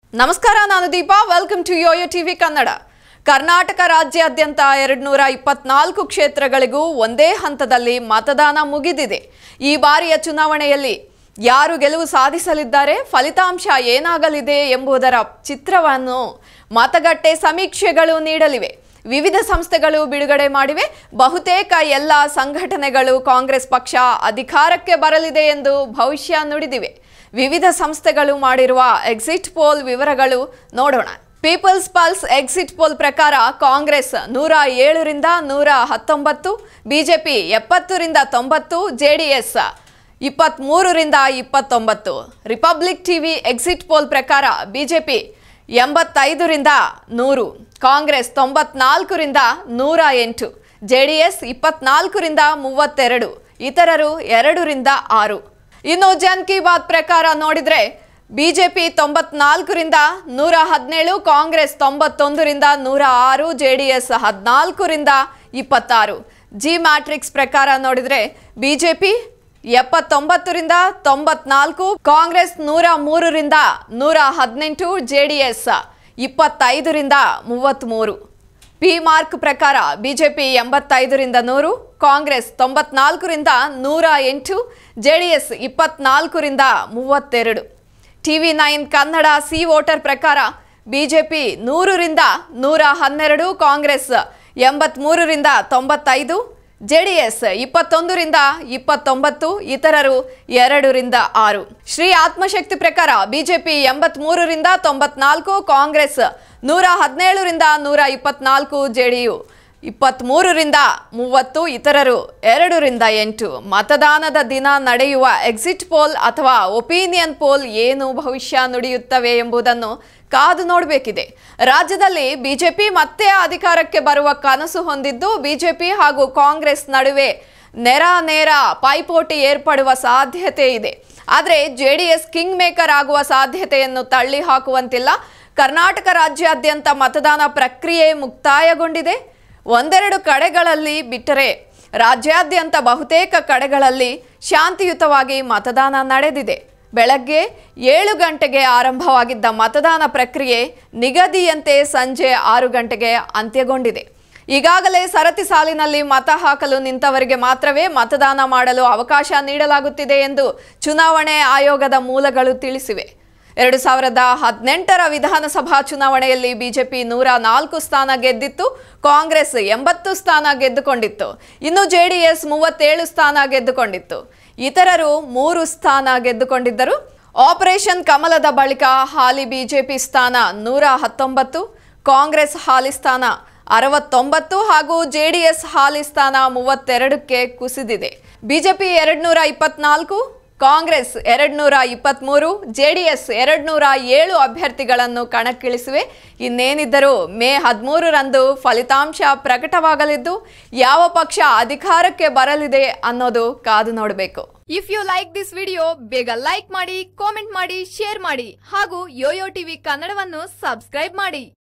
ನಮಸ್ಕಾರ ನಾನು Deepa welcome to YoYo TV Kannada Karnataka ರಾಜ್ಯಾದ್ಯಂತ ಎರಡ್ನೂರ ಇಪ್ಪತ್ನಾಲ್ಕು ಕ್ಷೇತ್ರಗಳಿಗೂ ಒಂದೇ ಹಂತದಲ್ಲಿ ಮತದಾನ ಮುಗಿದಿದೆ ಈ ಬಾರಿಯ ಚುನಾವಣೆಯಲ್ಲಿ ಯಾರು ಗೆಲುವು ಸಾಧಿಸಲಿದ್ದಾರೆ ಫಲಿತಾಂಶ ಏನಾಗಲಿದೆ ಎಂಬುದರ ಚಿತ್ರವನ್ನು ಮತಗಟ್ಟೆ ಸಮೀಕ್ಷೆಗಳು ನೀಡಲಿವೆ ವಿವಿಧ ಸಂಸ್ಥೆಗಳು ಬಿಡುಗಡೆ ಮಾಡಿವೆ ಬಹುತೇಕ ಎಲ್ಲ ಸಂಘಟನೆಗಳು ಕಾಂಗ್ರೆಸ್ ಪಕ್ಷ ಅಧಿಕಾರಕ್ಕೆ ಬರಲಿದೆ ಎಂದು ಭವಿಷ್ಯ ನುಡಿದಿವೆ ವಿವಿಧ ಸಂಸ್ಥೆಗಳು ಮಾಡಿರುವ ಎಕ್ಸಿಟ್ ಪೋಲ್ ವಿವರಗಳು ನೋಡೋಣ ಪೀಪಲ್ಸ್ ಪಲ್ಸ್ ಎಕ್ಸಿಟ್ ಪೋಲ್ ಪ್ರಕಾರ ಕಾಂಗ್ರೆಸ್ ನೂರ ಏಳರಿಂದ ನೂರ ಹತ್ತೊಂಬತ್ತು ಬಿಜೆಪಿ ಎಪ್ಪತ್ತರಿಂದ ತೊಂಬತ್ತು ಜೆಡಿಎಸ್ ಇಪ್ಪತ್ತ್ಮೂರರಿಂದ ಇಪ್ಪತ್ತೊಂಬತ್ತು ರಿಪಬ್ಲಿಕ್ ಟಿವಿ ಎಕ್ಸಿಟ್ ಪೋಲ್ ಪ್ರಕಾರ ಬಿಜೆಪಿ ಎಂಬತ್ತೈದರಿಂದ ನೂರು ಕಾಂಗ್ರೆಸ್ ತೊಂಬತ್ನಾಲ್ಕರಿಂದ ನೂರ ಎಂಟು ಜೆಡಿಎಸ್ ಇಪ್ಪತ್ನಾಲ್ಕರಿಂದ ಮೂವತ್ತೆರಡು ಇತರರು ಎರಡರಿಂದ ಆರು ಇನ್ನು ಜನ್ ಕಿ ಬಾತ್ ಪ್ರಕಾರ ನೋಡಿದ್ರೆ ಬಿಜೆಪಿ ತೊಂಬತ್ನಾಲ್ಕರಿಂದ ನೂರ ಹದಿನೇಳು ಕಾಂಗ್ರೆಸ್ ತೊಂಬತ್ತೊಂದರಿಂದ ನೂರ ಆರು ಜೆಡಿಎಸ್ ಹದಿನಾಲ್ಕರಿಂದ ಇಪ್ಪತ್ತಾರು ಜಿ ಮ್ಯಾಟ್ರಿಕ್ಸ್ ಪ್ರಕಾರ ನೋಡಿದ್ರೆ ಬಿಜೆಪಿ ಎಪ್ಪತ್ತೊಂಬತ್ತರಿಂದ ತೊಂಬತ್ನಾಲ್ಕು ಕಾಂಗ್ರೆಸ್ ನೂರ ಮೂರರಿಂದ ನೂರ ಹದಿನೆಂಟು ಜೆಡಿಎಸ್ ಇಪ್ಪತ್ತೈದರಿಂದ ಮೂವತ್ತ್ಮೂರು ಪಿ ಮಾರ್ಕ್ ಪ್ರಕಾರ ಬಿಜೆಪಿ ಎಂಬತ್ತೈದರಿಂದ ನೂರು ಕಾಂಗ್ರೆಸ್ ತೊಂಬತ್ನಾಲ್ಕರಿಂದ ನೂರ ಎಂಟು ಜೆಡಿಎಸ್ ಇಪ್ಪತ್ನಾಲ್ಕರಿಂದ ಮೂವತ್ತೆರಡು TV nine Kannada C voter ಪ್ರಕಾರ ಬಿಜೆಪಿ ನೂರರಿಂದ ನೂರ ಹನ್ನೆರಡು ಕಾಂಗ್ರೆಸ್ ಎಂಬತ್ಮೂರರಿಂದ ತೊಂಬತ್ತೈದು ಜೆಡಿಎಸ್ ಇಪ್ಪತ್ತೊಂದರಿಂದ ಇಪ್ಪತ್ತೊಂಬತ್ತು ಇತರರು ಎರಡರಿಂದ ಆರು ಶ್ರೀ ಆತ್ಮಶಕ್ತಿ ಪ್ರಕಾರ ಬಿಜೆಪಿ ಎಂಬತ್ಮೂರರಿಂದ ತೊಂಬತ್ನಾಲ್ಕು ಕಾಂಗ್ರೆಸ್ ನೂರ ಹದಿನೇಳರಿಂದ ನೂರ ಇಪ್ಪತ್ನಾಲ್ಕು ಜೆಡಿಯು ಇಪ್ಪತ್ತ್ಮೂರರಿಂದ ಮೂವತ್ತು ಇತರರು ಎರಡರಿಂದ ಎಂಟು ಮತದಾನದ ದಿನ ನಡೆಯುವ ಎಕ್ಸಿಟ್ ಪೋಲ್ ಅಥವಾ ಒಪಿನಿಯನ್ ಪೋಲ್ ಏನು ಭವಿಷ್ಯ ನುಡಿಯುತ್ತವೆ ಎಂಬುದನ್ನು ಕಾದು ನೋಡಬೇಕಿದೆ ರಾಜ್ಯದಲ್ಲಿ ಬಿಜೆಪಿ ಮತ್ತೆ ಅಧಿಕಾರಕ್ಕೆ ಬರುವ ಕನಸು ಹೊಂದಿದ್ದು ಬಿಜೆಪಿ ಹಾಗೂ ಕಾಂಗ್ರೆಸ್ ನಡುವೆ ನೇರ ನೇರ ಪೈಪೋಟಿ ಏರ್ಪಡುವ ಸಾಧ್ಯತೆ ಇದೆ ಆದರೆ ಜೆಡಿಎಸ್ ಕಿಂಗ್ ಮೇಕರ್ ಆಗುವ ಸಾಧ್ಯತೆಯನ್ನು ತಳ್ಳಿ ಹಾಕುವಂತಿಲ್ಲ ಕರ್ನಾಟಕ ರಾಜ್ಯಾದ್ಯಂತ ಮತದಾನ ಪ್ರಕ್ರಿಯೆ ಮುಕ್ತಾಯಗೊಂಡಿದೆ ಒಂದೆರಡು ಕಡೆಗಳಲ್ಲಿ ಬಿಟ್ಟರೆ ರಾಜ್ಯಾದ್ಯಂತ ಬಹುತೇಕ ಕಡೆಗಳಲ್ಲಿ ಶಾಂತಿಯುತವಾಗಿ ಮತದಾನ ನಡೆದಿದೆ ಬೆಳಗ್ಗೆ ಏಳು ಗಂಟೆಗೆ ಆರಂಭವಾಗಿದ್ದ ಮತದಾನ ಪ್ರಕ್ರಿಯೆ ನಿಗದಿಯಂತೆ ಸಂಜೆ ಆರು ಗಂಟೆಗೆ ಅಂತ್ಯಗೊಂಡಿದೆ ಈಗಾಗಲೇ ಸರತಿ ಸಾಲಿನಲ್ಲಿ ಮತ ಹಾಕಲು ನಿಂತವರಿಗೆ ಮಾತ್ರವೇ ಮತದಾನ ಮಾಡಲು ಅವಕಾಶ ನೀಡಲಾಗುತ್ತಿದೆ ಎಂದು ಚುನಾವಣೆ ಆಯೋಗದ ಮೂಲಗಳು ತಿಳಿಸಿವೆ ಎರಡು ಸಾವಿರದ ಹದಿನೆಂಟರ ವಿಧಾನಸಭಾ ಚುನಾವಣೆಯಲ್ಲಿ ಬಿಜೆಪಿ ನೂರ ನಾಲ್ಕು ಸ್ಥಾನ ಗೆದ್ದಿತ್ತು ಕಾಂಗ್ರೆಸ್ ಎಂಬತ್ತು ಸ್ಥಾನ ಗೆದ್ದುಕೊಂಡಿತ್ತು ಇನ್ನು ಜೆಡಿಎಸ್ ಮೂವತ್ತೇಳು ಸ್ಥಾನ ಗೆದ್ದುಕೊಂಡಿತ್ತು ಇತರರು ಮೂರು ಸ್ಥಾನ ಗೆದ್ದುಕೊಂಡಿದ್ದರು ಆಪರೇಷನ್ ಕಮಲದ ಬಳಿಕ ಹಾಲಿ ಬಿಜೆಪಿ ಸ್ಥಾನ ನೂರ ಹತ್ತೊಂಬತ್ತು ಕಾಂಗ್ರೆಸ್ ಹಾಲಿ ಸ್ಥಾನ ಅರವತ್ತೊಂಬತ್ತು ಹಾಗೂ ಜೆಡಿಎಸ್ ಹಾಲಿ ಸ್ಥಾನ ಮೂವತ್ತೆರಡಕ್ಕೆ ಕುಸಿದಿದೆ ಬಿಜೆಪಿ ಎರಡ್ನೂರ ಇಪ್ಪತ್ನಾಲ್ಕು ಕಾಂಗ್ರೆಸ್ ಎರಡ್ನೂರ ಇಪ್ಪತ್ತ್ಮೂರು ಜೆಡಿಎಸ್ ಎರಡ್ನೂರ ಏಳು ಅಭ್ಯರ್ಥಿಗಳನ್ನು ಕಣಕ್ಕಿಳಿಸಿವೆ ಇನ್ನೇನಿದ್ದರೂ ಮೇ ಹದಿಮೂರರಂದು ಫಲಿತಾಂಶ ಪ್ರಕಟವಾಗಲಿದ್ದು ಯಾವ ಪಕ್ಷ ಅಧಿಕಾರಕ್ಕೆ ಬರಲಿದೆ ಅನ್ನೋದು ಕಾದು ನೋಡಬೇಕು if you like this video ಬೇಗ ಲೈಕ್ ಮಾಡಿ ಕಾಮೆಂಟ್ ಮಾಡಿ ಶೇರ್ ಮಾಡಿ ಹಾಗೂ ಯೋಯೋ ಟಿವಿ ಕನ್ನಡವನ್ನು ಸಬ್ಸ್ಕ್ರೈಬ್ ಮಾಡಿ